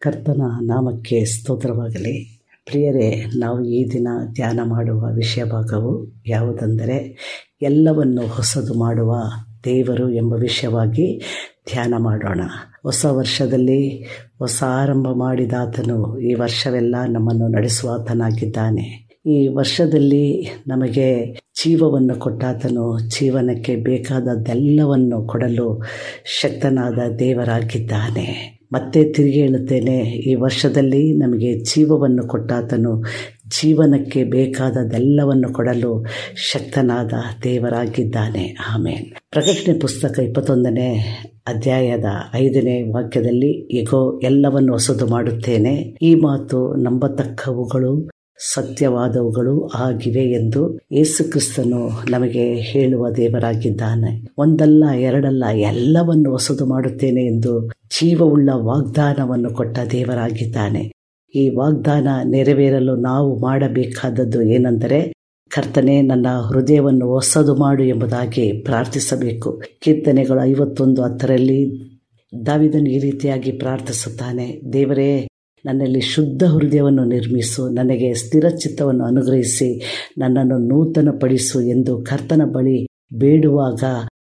ಕರ್ತನ ನಾಮಕ್ಕೆ ಸ್ತೋತ್ರವಾಗಲಿ ಪ್ರಿಯರೇ ನಾವು ಈ ದಿನ ಧ್ಯಾನ ಮಾಡುವ ವಿಷಯ ಭಾಗವು ಯಾವುದೆಂದರೆ ಎಲ್ಲವನ್ನು ಹೊಸದು ಮಾಡುವ ದೇವರು ಎಂಬ ವಿಷಯವಾಗಿ ಧ್ಯಾನ ಮಾಡೋಣ ಹೊಸ ವರ್ಷದಲ್ಲಿ ಹೊಸ ಆರಂಭ ಮಾಡಿದಾತನು ಈ ವರ್ಷವೆಲ್ಲ ನಮ್ಮನ್ನು ನಡೆಸುವಾತನಾಗಿದ್ದಾನೆ ಈ ವರ್ಷದಲ್ಲಿ ನಮಗೆ ಜೀವವನ್ನು ಕೊಟ್ಟಾತನು ಜೀವನಕ್ಕೆ ಬೇಕಾದದ್ದೆಲ್ಲವನ್ನು ಕೊಡಲು ಶಕ್ತನಾದ ದೇವರಾಗಿದ್ದಾನೆ ಮತ್ತೆ ತಿರುಗಿ ಹೇಳುತ್ತೇನೆ ಈ ವರ್ಷದಲ್ಲಿ ನಮಗೆ ಜೀವವನ್ನು ಕೊಟ್ಟಾತನು ಜೀವನಕ್ಕೆ ಬೇಕಾದದೆಲ್ಲವನ್ನು ಕೊಡಲು ಶಕ್ತನಾದ ದೇವರಾಗಿದ್ದಾನೆ ಆಮೇಲೆ ಪ್ರಕಟಣೆ ಪುಸ್ತಕ ಇಪ್ಪತ್ತೊಂದನೇ ಅಧ್ಯಾಯದ ಐದನೇ ವಾಕ್ಯದಲ್ಲಿ ಈಗೋ ಎಲ್ಲವನ್ನು ಹೊಸದು ಮಾಡುತ್ತೇನೆ ಈ ಮಾತು ನಂಬತಕ್ಕವುಗಳು ಸತ್ಯವಾದವುಗಳು ಆಗಿವೆ ಎಂದು ಯೇಸು ಕ್ರಿಸ್ತನು ನಮಗೆ ಹೇಳುವ ದೇವರಾಗಿದ್ದಾನೆ ಒಂದಲ್ಲ ಎರಡಲ್ಲ ಎಲ್ಲವನ್ನು ಹೊಸದು ಮಾಡುತ್ತೇನೆ ಎಂದು ಜೀವವುಳ್ಳ ವಾಗ್ದಾನವನ್ನು ಕೊಟ್ಟ ದೇವರಾಗಿದ್ದಾನೆ ಈ ವಾಗ್ದಾನ ನೆರವೇರಲು ನಾವು ಮಾಡಬೇಕಾದದ್ದು ಏನೆಂದರೆ ಕರ್ತನೆ ನನ್ನ ಹೃದಯವನ್ನು ಹೊಸದು ಮಾಡು ಎಂಬುದಾಗಿ ಪ್ರಾರ್ಥಿಸಬೇಕು ಕೀರ್ತನೆಗಳು ಐವತ್ತೊಂದು ಹತ್ತರಲ್ಲಿ ದಾವಿದನು ಈ ರೀತಿಯಾಗಿ ಪ್ರಾರ್ಥಿಸುತ್ತಾನೆ ದೇವರೇ ನನ್ನಲ್ಲಿ ಶುದ್ಧ ಹೃದಯವನ್ನು ನಿರ್ಮಿಸು ನನಗೆ ಸ್ಥಿರ ಚಿತ್ತವನ್ನು ಅನುಗ್ರಹಿಸಿ ನನ್ನನ್ನು ನೂತನಪಡಿಸು ಎಂದು ಕರ್ತನ ಬಳಿ ಬೇಡುವಾಗ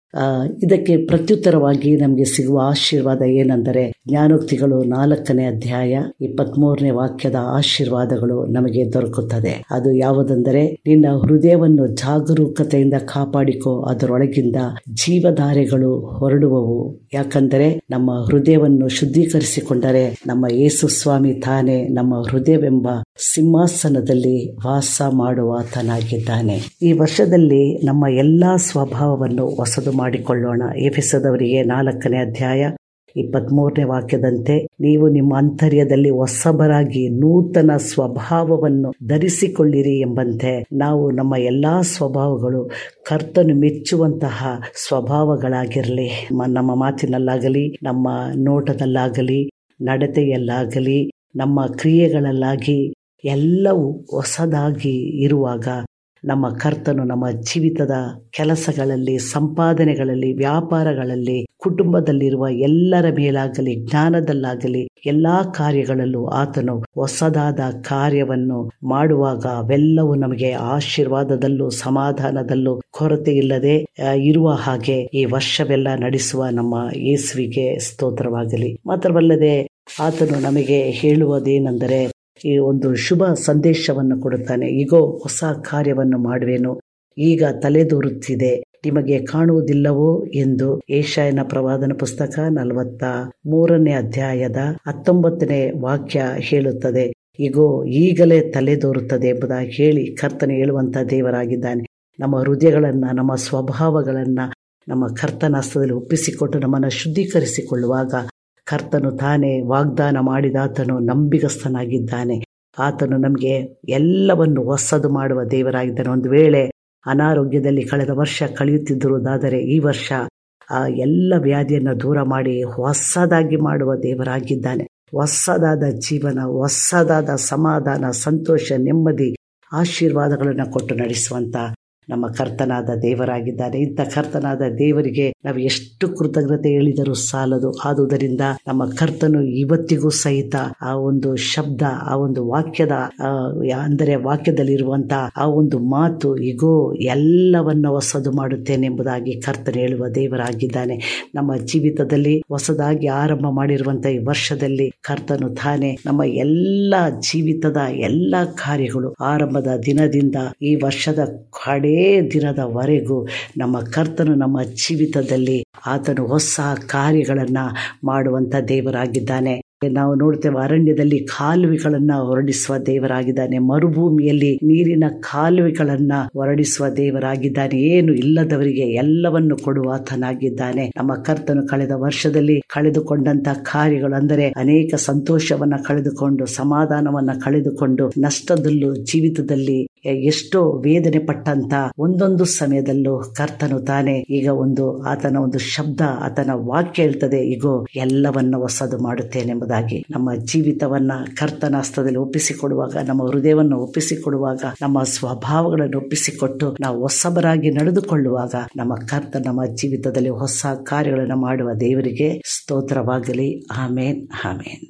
ಇದಕ್ಕೆ ಪ್ರತ್ಯುತ್ತರವಾಗಿ ನಮಗೆ ಸಿಗುವ ಆಶೀರ್ವಾದ ಏನೆಂದರೆ ಜ್ಞಾನೋಕ್ತಿಗಳು ನಾಲ್ಕನೇ ಅಧ್ಯಾಯ ಇಪ್ಪತ್ಮೂರನೇ ವಾಕ್ಯದ ಆಶೀರ್ವಾದಗಳು ನಮಗೆ ದೊರಕುತ್ತದೆ ಅದು ಯಾವುದೆಂದರೆ ನಿನ್ನ ಹೃದಯವನ್ನು ಜಾಗರೂಕತೆಯಿಂದ ಕಾಪಾಡಿಕೋ ಅದರೊಳಗಿಂದ ಜೀವಧಾರೆಗಳು ಹೊರಡುವವು ಯಾಕಂದರೆ ನಮ್ಮ ಹೃದಯವನ್ನು ಶುದ್ಧೀಕರಿಸಿಕೊಂಡರೆ ನಮ್ಮ ಯೇಸು ಸ್ವಾಮಿ ತಾನೇ ನಮ್ಮ ಹೃದಯವೆಂಬ ಸಿಂಹಾಸನದಲ್ಲಿ ವಾಸ ಮಾಡುವಾತನಾಗಿದ್ದಾನೆ ಈ ವರ್ಷದಲ್ಲಿ ನಮ್ಮ ಎಲ್ಲಾ ಸ್ವಭಾವವನ್ನು ಹೊಸದು ಮಾಡಿಕೊಳ್ಳೋಣ ಎಫೆಸದವರಿಗೆ ನಾಲ್ಕನೇ ಅಧ್ಯಾಯ ಇಪ್ಪತ್ಮೂರನೇ ವಾಕ್ಯದಂತೆ ನೀವು ನಿಮ್ಮ ಅಂತರ್ಯದಲ್ಲಿ ಹೊಸಬರಾಗಿ ನೂತನ ಸ್ವಭಾವವನ್ನು ಧರಿಸಿಕೊಳ್ಳಿರಿ ಎಂಬಂತೆ ನಾವು ನಮ್ಮ ಎಲ್ಲಾ ಸ್ವಭಾವಗಳು ಕರ್ತನು ಮೆಚ್ಚುವಂತಹ ಸ್ವಭಾವಗಳಾಗಿರಲಿ ನಮ್ಮ ಮಾತಿನಲ್ಲಾಗಲಿ ನಮ್ಮ ನೋಟದಲ್ಲಾಗಲಿ ನಡತೆಯಲ್ಲಾಗಲಿ ನಮ್ಮ ಕ್ರಿಯೆಗಳಲ್ಲಾಗಿ ಎಲ್ಲವೂ ಹೊಸದಾಗಿ ಇರುವಾಗ ನಮ್ಮ ಕರ್ತನು ನಮ್ಮ ಜೀವಿತದ ಕೆಲಸಗಳಲ್ಲಿ ಸಂಪಾದನೆಗಳಲ್ಲಿ ವ್ಯಾಪಾರಗಳಲ್ಲಿ ಕುಟುಂಬದಲ್ಲಿರುವ ಎಲ್ಲರ ಮೇಲಾಗಲಿ ಜ್ಞಾನದಲ್ಲಾಗಲಿ ಎಲ್ಲಾ ಕಾರ್ಯಗಳಲ್ಲೂ ಆತನು ಹೊಸದಾದ ಕಾರ್ಯವನ್ನು ಮಾಡುವಾಗ ಅವೆಲ್ಲವೂ ನಮಗೆ ಆಶೀರ್ವಾದದಲ್ಲೂ ಸಮಾಧಾನದಲ್ಲೂ ಕೊರತೆ ಇಲ್ಲದೆ ಇರುವ ಹಾಗೆ ಈ ವರ್ಷವೆಲ್ಲ ನಡೆಸುವ ನಮ್ಮ ಯೇಸುವಿಗೆ ಸ್ತೋತ್ರವಾಗಲಿ ಮಾತ್ರವಲ್ಲದೆ ಆತನು ನಮಗೆ ಹೇಳುವುದೇನೆಂದರೆ ಈ ಒಂದು ಶುಭ ಸಂದೇಶವನ್ನು ಕೊಡುತ್ತಾನೆ ಈಗೋ ಹೊಸ ಕಾರ್ಯವನ್ನು ಮಾಡುವೆನು ಈಗ ತಲೆದೋರುತ್ತಿದೆ ನಿಮಗೆ ಕಾಣುವುದಿಲ್ಲವೋ ಎಂದು ಏಷಾಯನ ಪ್ರವಾದನ ಪುಸ್ತಕ ನಲವತ್ತ ಮೂರನೇ ಅಧ್ಯಾಯದ ಹತ್ತೊಂಬತ್ತನೇ ವಾಕ್ಯ ಹೇಳುತ್ತದೆ ಈಗೋ ಈಗಲೇ ತಲೆದೋರುತ್ತದೆ ಎಂಬುದಾಗಿ ಹೇಳಿ ಕರ್ತನೆ ಹೇಳುವಂತ ದೇವರಾಗಿದ್ದಾನೆ ನಮ್ಮ ಹೃದಯಗಳನ್ನ ನಮ್ಮ ಸ್ವಭಾವಗಳನ್ನ ನಮ್ಮ ಕರ್ತನ ಹಸ್ತದಲ್ಲಿ ಒಪ್ಪಿಸಿಕೊಟ್ಟು ನಮ್ಮನ್ನು ಶುದ್ಧೀಕರಿಸಿಕೊಳ್ಳುವಾಗ ಕರ್ತನು ತಾನೇ ವಾಗ್ದಾನ ಮಾಡಿದಾತನು ನಂಬಿಗಸ್ತನಾಗಿದ್ದಾನೆ ಆತನು ನಮಗೆ ಎಲ್ಲವನ್ನು ಹೊಸದು ಮಾಡುವ ದೇವರಾಗಿದ್ದಾನೆ ಒಂದು ವೇಳೆ ಅನಾರೋಗ್ಯದಲ್ಲಿ ಕಳೆದ ವರ್ಷ ಕಳೆಯುತ್ತಿದ್ದುದಾದರೆ ಈ ವರ್ಷ ಆ ಎಲ್ಲ ವ್ಯಾಧಿಯನ್ನು ದೂರ ಮಾಡಿ ಹೊಸದಾಗಿ ಮಾಡುವ ದೇವರಾಗಿದ್ದಾನೆ ಹೊಸದಾದ ಜೀವನ ಹೊಸದಾದ ಸಮಾಧಾನ ಸಂತೋಷ ನೆಮ್ಮದಿ ಆಶೀರ್ವಾದಗಳನ್ನು ಕೊಟ್ಟು ನಡೆಸುವಂತ ನಮ್ಮ ಕರ್ತನಾದ ದೇವರಾಗಿದ್ದಾನೆ ಇಂಥ ಕರ್ತನಾದ ದೇವರಿಗೆ ನಾವು ಎಷ್ಟು ಕೃತಜ್ಞತೆ ಹೇಳಿದರೂ ಸಾಲದು ಆದುದರಿಂದ ನಮ್ಮ ಕರ್ತನು ಇವತ್ತಿಗೂ ಸಹಿತ ಆ ಒಂದು ಶಬ್ದ ಆ ಒಂದು ವಾಕ್ಯದ ಅಂದರೆ ವಾಕ್ಯದಲ್ಲಿರುವಂತಹ ಆ ಒಂದು ಮಾತು ಈಗೋ ಎಲ್ಲವನ್ನ ಹೊಸದು ಮಾಡುತ್ತೇನೆ ಎಂಬುದಾಗಿ ಕರ್ತನು ಹೇಳುವ ದೇವರಾಗಿದ್ದಾನೆ ನಮ್ಮ ಜೀವಿತದಲ್ಲಿ ಹೊಸದಾಗಿ ಆರಂಭ ಮಾಡಿರುವಂತಹ ಈ ವರ್ಷದಲ್ಲಿ ಕರ್ತನು ತಾನೇ ನಮ್ಮ ಎಲ್ಲ ಜೀವಿತದ ಎಲ್ಲ ಕಾರ್ಯಗಳು ಆರಂಭದ ದಿನದಿಂದ ಈ ವರ್ಷದ ಕಡೇ ದಿನದವರೆಗೂ ನಮ್ಮ ಕರ್ತನು ನಮ್ಮ ಜೀವಿತದಲ್ಲಿ ಆತನು ಹೊಸ ಕಾರ್ಯಗಳನ್ನ ಮಾಡುವಂತ ದೇವರಾಗಿದ್ದಾನೆ ನಾವು ನೋಡ್ತೇವೆ ಅರಣ್ಯದಲ್ಲಿ ಕಾಲುವೆಗಳನ್ನ ಹೊರಡಿಸುವ ದೇವರಾಗಿದ್ದಾನೆ ಮರುಭೂಮಿಯಲ್ಲಿ ನೀರಿನ ಕಾಲುವೆಗಳನ್ನ ಹೊರಡಿಸುವ ದೇವರಾಗಿದ್ದಾನೆ ಏನು ಇಲ್ಲದವರಿಗೆ ಎಲ್ಲವನ್ನು ಕೊಡುವಾತನಾಗಿದ್ದಾನೆ ನಮ್ಮ ಕರ್ತನು ಕಳೆದ ವರ್ಷದಲ್ಲಿ ಕಳೆದುಕೊಂಡಂತ ಕಾರ್ಯಗಳು ಅಂದರೆ ಅನೇಕ ಸಂತೋಷವನ್ನ ಕಳೆದುಕೊಂಡು ಸಮಾಧಾನವನ್ನ ಕಳೆದುಕೊಂಡು ನಷ್ಟದಲ್ಲೂ ಜೀವಿತದಲ್ಲಿ ಎಷ್ಟೋ ವೇದನೆ ಪಟ್ಟಂತ ಒಂದೊಂದು ಸಮಯದಲ್ಲೂ ಕರ್ತನು ತಾನೇ ಈಗ ಒಂದು ಆತನ ಒಂದು ಶಬ್ದ ಆತನ ವಾಕ್ಯ ಹೇಳ್ತದೆ ಈಗೋ ಎಲ್ಲವನ್ನ ಹೊಸದು ಮಾಡುತ್ತೇನೆ ಎಂಬುದಾಗಿ ನಮ್ಮ ಜೀವಿತವನ್ನ ಕರ್ತನ ಹಸ್ತದಲ್ಲಿ ಒಪ್ಪಿಸಿಕೊಡುವಾಗ ನಮ್ಮ ಹೃದಯವನ್ನು ಒಪ್ಪಿಸಿಕೊಡುವಾಗ ನಮ್ಮ ಸ್ವಭಾವಗಳನ್ನು ಒಪ್ಪಿಸಿಕೊಟ್ಟು ನಾವು ಹೊಸಬರಾಗಿ ನಡೆದುಕೊಳ್ಳುವಾಗ ನಮ್ಮ ಕರ್ತ ನಮ್ಮ ಜೀವಿತದಲ್ಲಿ ಹೊಸ ಕಾರ್ಯಗಳನ್ನು ಮಾಡುವ ದೇವರಿಗೆ ಸ್ತೋತ್ರವಾಗಲಿ ಆಮೇನ್ ಆಮೇನ್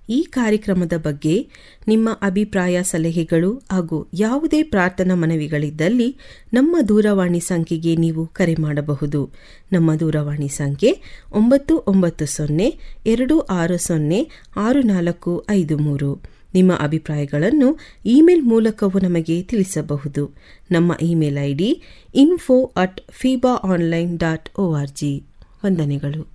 ಈ ಕಾರ್ಯಕ್ರಮದ ಬಗ್ಗೆ ನಿಮ್ಮ ಅಭಿಪ್ರಾಯ ಸಲಹೆಗಳು ಹಾಗೂ ಯಾವುದೇ ಪ್ರಾರ್ಥನಾ ಮನವಿಗಳಿದ್ದಲ್ಲಿ ನಮ್ಮ ದೂರವಾಣಿ ಸಂಖ್ಯೆಗೆ ನೀವು ಕರೆ ಮಾಡಬಹುದು ನಮ್ಮ ದೂರವಾಣಿ ಸಂಖ್ಯೆ ಒಂಬತ್ತು ಒಂಬತ್ತು ಸೊನ್ನೆ ಎರಡು ಆರು ಸೊನ್ನೆ ಆರು ನಾಲ್ಕು ಐದು ಮೂರು ನಿಮ್ಮ ಅಭಿಪ್ರಾಯಗಳನ್ನು ಇಮೇಲ್ ಮೂಲಕವೂ ನಮಗೆ ತಿಳಿಸಬಹುದು ನಮ್ಮ email I D info at feeba online dot O R G ವಂದನೆಗಳು